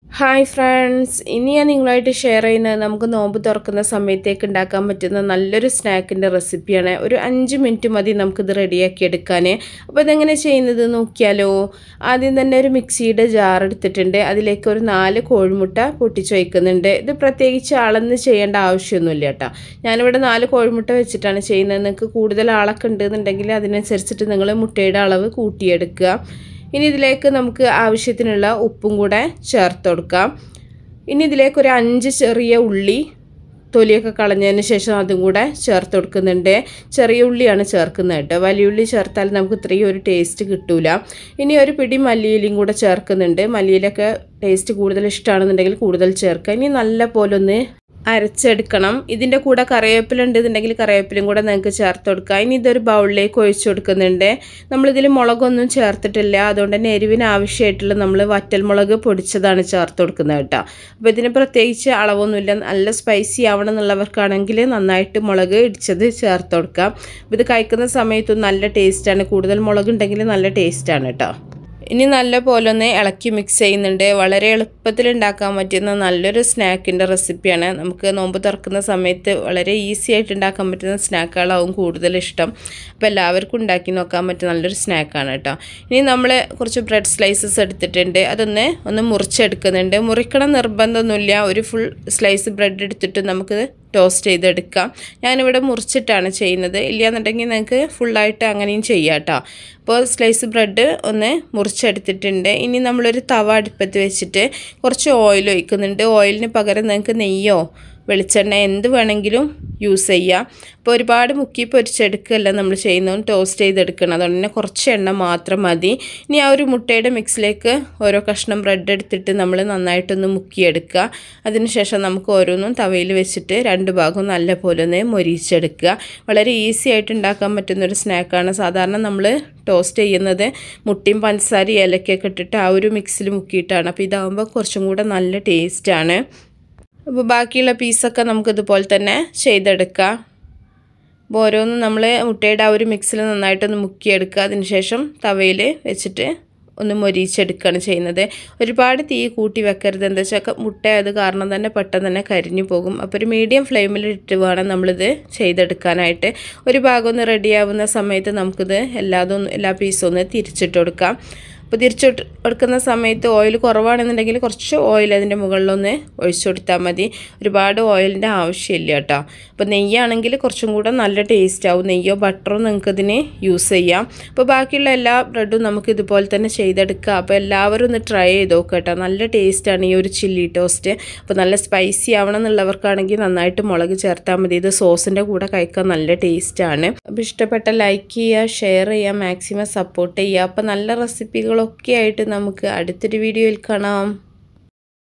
hi friends ഇനി ഞാൻ നിങ്ങളായിട്ട് ഷെയർ ചെയ്യുന്നത് നമുക്ക് നോമ്പ് തുറക്കുന്ന സമയത്തേക്ക് ഉണ്ടാക്കാൻ പറ്റുന്ന നല്ലൊരു സ്നാക്കിൻ്റെ റെസിപ്പിയാണ് ഒരു അഞ്ച് മിനിറ്റ് മതി നമുക്കിത് റെഡിയാക്കി എടുക്കാൻ അപ്പോൾ ഇതെങ്ങനെ ചെയ്യുന്നത് നോക്കിയാലോ ആദ്യം തന്നെ ഒരു മിക്സിയുടെ ജാർ എടുത്തിട്ടുണ്ട് അതിലേക്ക് ഒരു നാല് കോഴിമുട്ട പൊട്ടിച്ച് വയ്ക്കുന്നുണ്ട് ഇത് പ്രത്യേകിച്ച് അളന്ന് ചെയ്യേണ്ട ആവശ്യമൊന്നുമില്ല കേട്ടോ ഞാനിവിടെ നാല് കോഴിമുട്ട വെച്ചിട്ടാണ് ചെയ്യുന്നത് നിങ്ങൾക്ക് കൂടുതൽ ആളൊക്കെ ഉണ്ടെന്നുണ്ടെങ്കിൽ അതിനനുസരിച്ചിട്ട് നിങ്ങൾ മുട്ടയുടെ അളവ് കൂട്ടിയെടുക്കുക ഇനി ഇതിലേക്ക് നമുക്ക് ആവശ്യത്തിനുള്ള ഉപ്പും കൂടെ ചേർത്ത് കൊടുക്കാം ഇനി ഇതിലേക്ക് ഒരു അഞ്ച് ചെറിയ ഉള്ളി തൊലിയൊക്കെ കളഞ്ഞതിന് ശേഷം അതും കൂടെ ചേർത്ത് കൊടുക്കുന്നുണ്ട് ചെറിയ ഉള്ളിയാണ് ചേർക്കുന്നത് കേട്ടോ വലിയ ഉള്ളി ചേർത്താൽ നമുക്ക് ഇത്രയും ഒരു ടേസ്റ്റ് കിട്ടൂല ഇനി ഒരു പിടി മല്ലിയിലയും കൂടെ ചേർക്കുന്നുണ്ട് മല്ലിയിലൊക്കെ ടേസ്റ്റ് കൂടുതൽ ഇഷ്ടമാണെന്നുണ്ടെങ്കിൽ കൂടുതൽ ചേർക്കുക ഇനി നല്ല പോലെ ഒന്ന് അരച്ചെടുക്കണം ഇതിൻ്റെ കൂടെ കറിവേപ്പില ഉണ്ടെന്നുണ്ടെങ്കിൽ കറിവേപ്പിലയും കൂടെ നിങ്ങൾക്ക് ചേർത്ത് കൊടുക്കുക ഇനി ഇതൊരു ബൗളിലേക്ക് ഒഴിച്ചു കൊടുക്കുന്നുണ്ട് നമ്മളിതിൽ മുളകൊന്നും ചേർത്തിട്ടില്ല അതുകൊണ്ട് തന്നെ എരിവിന് ആവശ്യമായിട്ടുള്ള നമ്മൾ വറ്റൽമുളക് പൊടിച്ചതാണ് ചേർത്ത് കൊടുക്കുന്നത് കേട്ടോ അപ്പോൾ ഇതിന് പ്രത്യേകിച്ച് അളവൊന്നുമില്ല നല്ല സ്പൈസി ആവണം എന്നുള്ളവർക്കാണെങ്കിൽ നന്നായിട്ട് മുളക് ഇടിച്ചത് ചേർത്ത് കൊടുക്കാം അപ്പോൾ ഇത് കഴിക്കുന്ന സമയത്തും നല്ല ടേസ്റ്റാണ് കൂടുതൽ മുളക് ഉണ്ടെങ്കിൽ നല്ല ടേസ്റ്റാണ് കേട്ടോ ഇനി നല്ല പോലെ ഒന്ന് ഇളക്കി മിക്സ് ചെയ്യുന്നുണ്ട് വളരെ എളുപ്പത്തിൽ ഉണ്ടാക്കാൻ പറ്റുന്ന നല്ലൊരു സ്നാക്കിൻ്റെ റെസിപ്പിയാണ് നമുക്ക് നോമ്പ് തുറക്കുന്ന സമയത്ത് വളരെ ഈസി ആയിട്ട് ഉണ്ടാക്കാൻ പറ്റുന്ന സ്നാക്കുകളാവും കൂടുതൽ ഇഷ്ടം അപ്പോൾ എല്ലാവർക്കും ഉണ്ടാക്കി നോക്കാൻ പറ്റുന്ന നല്ലൊരു സ്നാക്കാണ് കേട്ടോ ഇനി നമ്മൾ കുറച്ച് ബ്രെഡ് സ്ലൈസസ് എടുത്തിട്ടുണ്ട് അതൊന്ന് ഒന്ന് മുറിച്ചെടുക്കുന്നുണ്ട് മുറിക്കണം നിർബന്ധമൊന്നുമില്ല ഒരു ഫുൾ സ്ലൈസ് ബ്രെഡ് എടുത്തിട്ട് നമുക്ക് ടോസ്റ്റ് ചെയ്തെടുക്കാം ഞാനിവിടെ മുറിച്ചിട്ടാണ് ചെയ്യുന്നത് ഇല്ലയെന്നുണ്ടെങ്കിൽ നിങ്ങൾക്ക് ഫുള്ളായിട്ട് അങ്ങനെയും ചെയ്യാം കേട്ടോ അപ്പോൾ സ്ലൈസ് ബ്രെഡ് ഒന്ന് മുറിച്ചെടുത്തിട്ടുണ്ട് ഇനി നമ്മളൊരു തവ അടുപ്പത്ത് വെച്ചിട്ട് കുറച്ച് ഓയിൽ ഒഴിക്കുന്നുണ്ട് ഓയിലിന് പകരം നിങ്ങൾക്ക് നെയ്യോ വെളിച്ചെണ്ണ എന്ത് വേണമെങ്കിലും യൂസ് ചെയ്യാം അപ്പോൾ ഒരുപാട് മുക്കി പൊരിച്ചെടുക്കുകയല്ല നമ്മൾ ചെയ്യുന്നത് ടോസ്റ്റ് ചെയ്തെടുക്കണം അതുകൊണ്ട് തന്നെ കുറച്ച് എണ്ണ മാത്രം മതി ഇനി ആ ഒരു മുട്ടയുടെ മിക്സിലേക്ക് ഓരോ കഷ്ണം ബ്രെഡ് എടുത്തിട്ട് നമ്മൾ നന്നായിട്ടൊന്ന് മുക്കിയെടുക്കുക അതിനുശേഷം നമുക്ക് ഓരോന്നും തവയിൽ വെച്ചിട്ട് രണ്ട് ഭാഗവും നല്ല പോലെ ഒന്ന് മൊരിച്ചെടുക്കുക വളരെ ഈസി ആയിട്ട് ഉണ്ടാക്കാൻ പറ്റുന്ന ഒരു സ്നാക്കാണ് സാധാരണ നമ്മൾ ടോസ്റ്റ് ചെയ്യുന്നത് മുട്ടയും പഞ്ചസാരയും ഏലക്കൊക്കെ ഇട്ടിട്ട് ആ ഒരു മിക്സിൽ മുക്കിയിട്ടാണ് അപ്പോൾ ഇതാകുമ്പോൾ കുറച്ചും കൂടെ നല്ല ടേസ്റ്റാണ് അപ്പോൾ ബാക്കിയുള്ള പീസൊക്കെ നമുക്ക് ഇതുപോലെ തന്നെ ചെയ്തെടുക്കാം അപ്പോൾ ഓരോന്നും നമ്മൾ മുട്ടയുടെ ആ ഒരു മിക്സിൽ നന്നായിട്ടൊന്ന് മുക്കിയെടുക്കുക അതിനുശേഷം തവയിൽ വെച്ചിട്ട് ഒന്ന് മൊരിച്ചെടുക്കുകയാണ് ചെയ്യുന്നത് ഒരുപാട് തീ കൂട്ടി വെക്കരുത് എന്താ വെച്ചാൽ മുട്ട അത് കാരണം തന്നെ പെട്ടെന്ന് തന്നെ കരിഞ്ഞു പോകും അപ്പോൾ ഒരു മീഡിയം ഫ്ലെയിമിൽ ഇട്ട് വേണം നമ്മളിത് ചെയ്തെടുക്കാനായിട്ട് ഒരു ഭാഗം ഒന്ന് റെഡിയാവുന്ന സമയത്ത് നമുക്കിത് എല്ലാതും എല്ലാ പീസും ഒന്ന് തിരിച്ചിട്ട് കൊടുക്കാം അപ്പോൾ തിരിച്ചു കൊടുക്കുന്ന സമയത്ത് ഓയിൽ കുറവാണെന്നുണ്ടെങ്കിൽ കുറച്ച് ഓയിൽ അതിൻ്റെ മുകളിലൊന്ന് ഒഴിച്ചു കൊടുത്താൽ മതി ഒരുപാട് ഓയിലിൻ്റെ ആവശ്യമില്ല കേട്ടോ അപ്പോൾ നെയ്യാണെങ്കിൽ കുറച്ചും കൂടെ നല്ല ടേസ്റ്റ് ആവും നെയ്യോ ബട്ടറോ നിങ്ങൾക്ക് ഇതിന് യൂസ് ചെയ്യാം അപ്പോൾ ബാക്കിയുള്ള എല്ലാ ബ്രെഡും നമുക്ക് ഇതുപോലെ തന്നെ ചെയ്തെടുക്കാം അപ്പോൾ എല്ലാവരും ഒന്ന് ട്രൈ ചെയ്ത് നോക്കുക കേട്ടോ നല്ല ടേസ്റ്റാണ് ഈ ഒരു ചില്ലി ടോസ്റ്റ് അപ്പോൾ നല്ല സ്പൈസി ആവണം എന്നുള്ളവർക്കാണെങ്കിൽ നന്നായിട്ട് മുളക് ചേർത്താൽ മതി ഇത് സോസിൻ്റെ കൂടെ കഴിക്കാൻ നല്ല ടേസ്റ്റാണ് അപ്പോൾ ഇഷ്ടപ്പെട്ട ലൈക്ക് ചെയ്യുക ഷെയർ ചെയ്യുക മാക്സിമം സപ്പോർട്ട് ചെയ്യുക അപ്പോൾ നല്ല റെസിപ്പികളൊക്കെ ആയിട്ട് നമുക്ക് അടുത്തൊരു വീഡിയോയിൽ കാണാം